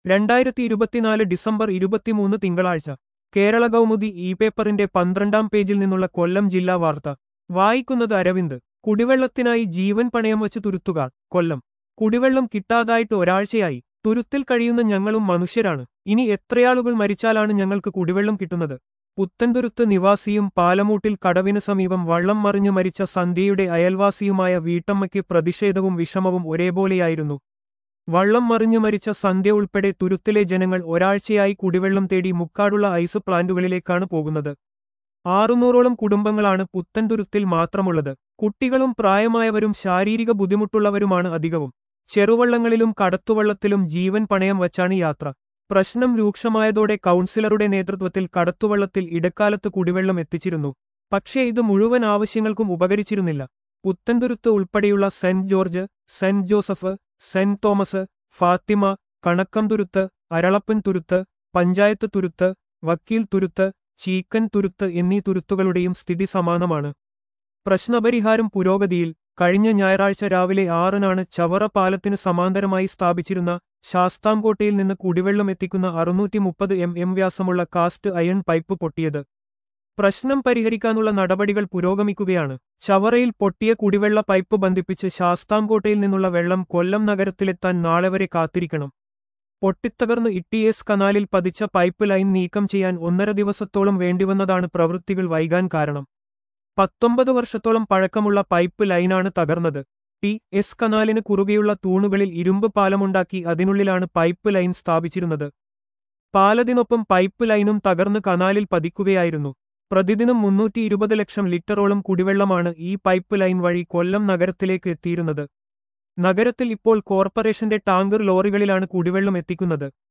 രണ്ടായിരത്തി ഇരുപത്തിനാല് ഡിസംബർ ഇരുപത്തിമൂന്ന് തിങ്കളാഴ്ച കേരള കൗമുദി ഇ പേപ്പറിന്റെ പന്ത്രണ്ടാം പേജിൽ നിന്നുള്ള കൊല്ലം ജില്ലാ വാർത്ത വായിക്കുന്നത് അരവിന്ദ് കുടിവെള്ളത്തിനായി ജീവൻ പണയം വച്ച് തുരുത്തുകാർ കൊല്ലം കുടിവെള്ളം കിട്ടാതായിട്ട് ഒരാഴ്ചയായി തുരുത്തിൽ കഴിയുന്ന ഞങ്ങളും മനുഷ്യരാണ് ഇനി എത്രയാളുകൾ മരിച്ചാലാണ് ഞങ്ങൾക്ക് കുടിവെള്ളം കിട്ടുന്നത് പുത്തൻതുരുത്ത് നിവാസിയും പാലമൂട്ടിൽ കടവിന് സമീപം വള്ളം മറിഞ്ഞു മരിച്ച സന്ധ്യയുടെ അയൽവാസിയുമായ വീട്ടമ്മയ്ക്ക് പ്രതിഷേധവും വിഷമവും ഒരേപോലെയായിരുന്നു വള്ളം മറിഞ്ഞു മരിച്ച സന്ധ്യ ഉൾപ്പെടെ തുരുത്തിലെ ജനങ്ങൾ ഒരാഴ്ചയായി കുടിവെള്ളം തേടി മുക്കാടുള്ള ഐസ് പ്ലാന്റുകളിലേക്കാണ് പോകുന്നത് ആറുനൂറോളം കുടുംബങ്ങളാണ് പുത്തൻതുരുത്തിൽ മാത്രമുള്ളത് കുട്ടികളും പ്രായമായവരും ശാരീരിക ബുദ്ധിമുട്ടുള്ളവരുമാണ് അധികവും ചെറുവള്ളങ്ങളിലും കടത്തുവള്ളത്തിലും ജീവൻ പണയം വച്ചാണ് യാത്ര പ്രശ്നം രൂക്ഷമായതോടെ കൗൺസിലറുടെ നേതൃത്വത്തിൽ കടത്തുവള്ളത്തിൽ ഇടക്കാലത്ത് കുടിവെള്ളം എത്തിച്ചിരുന്നു പക്ഷേ ഇത് മുഴുവൻ ആവശ്യങ്ങൾക്കും ഉപകരിച്ചിരുന്നില്ല പുത്തൻതുരുത്ത് ഉൾപ്പെടെയുള്ള saint George saint Joseph saint Thomas Fathima Kanakkam Thuruthu Aralappan Thuruthu panchayat Thuruthu Vakkeel Thuruthu chicken തുരുത്ത് എന്നീ തുരുത്തുകളുടെയും സ്ഥിതി സമാനമാണ് പ്രശ്നപരിഹാരം പുരോഗതിയിൽ കഴിഞ്ഞ ഞായറാഴ്ച രാവിലെ ആറിനാണ് ചവറ പാലത്തിന് സമാന്തരമായി സ്ഥാപിച്ചിരുന്ന ശാസ്താംകോട്ടയിൽ നിന്ന് കുടിവെള്ളം എത്തിക്കുന്ന അറുന്നൂറ്റി മുപ്പത് എം എം വ്യാസമുള്ള കാസ്റ്റ് അയൺ പൈപ്പ് പൊട്ടിയത് പ്രശ്നം പരിഹരിക്കാനുള്ള നടപടികൾ പുരോഗമിക്കുകയാണ് ചവറയിൽ പൊട്ടിയ കുടിവെള്ള പൈപ്പ് ബന്ധിപ്പിച്ച് ശാസ്താംകോട്ടയിൽ നിന്നുള്ള വെള്ളം കൊല്ലം നഗരത്തിലെത്താൻ നാളെ വരെ കാത്തിരിക്കണം പൊട്ടിത്തകർന്ന് ഇട്ടിഎസ് കനാലിൽ പതിച്ച പൈപ്പ് ലൈൻ നീക്കം ചെയ്യാൻ ഒന്നര ദിവസത്തോളം വേണ്ടിവന്നതാണ് പ്രവൃത്തികൾ വൈകാൻ കാരണം പത്തൊമ്പത് വർഷത്തോളം പഴക്കമുള്ള പൈപ്പ് ലൈനാണ് തകർന്നത് ടി എസ് കനാലിന് കുറുകെയുള്ള തൂണുകളിൽ ഇരുമ്പ് പാലമുണ്ടാക്കി അതിനുള്ളിലാണ് പൈപ്പ് ലൈൻ സ്ഥാപിച്ചിരുന്നത് പാലത്തിനൊപ്പം പൈപ്പ് ലൈനും തകർന്ന് കനാലിൽ പതിക്കുകയായിരുന്നു പ്രതിദിനം മുന്നൂറ്റി ഇരുപത് ലക്ഷം ലിറ്ററോളം കുടിവെള്ളമാണ് ഈ പൈപ്പ് ലൈൻ വഴി കൊല്ലം നഗരത്തിലേക്ക് എത്തിയിരുന്നത് നഗരത്തിൽ ഇപ്പോൾ കോർപ്പറേഷന്റെ ടാങ്കർ ലോറികളിലാണ് കുടിവെള്ളം എത്തിക്കുന്നത്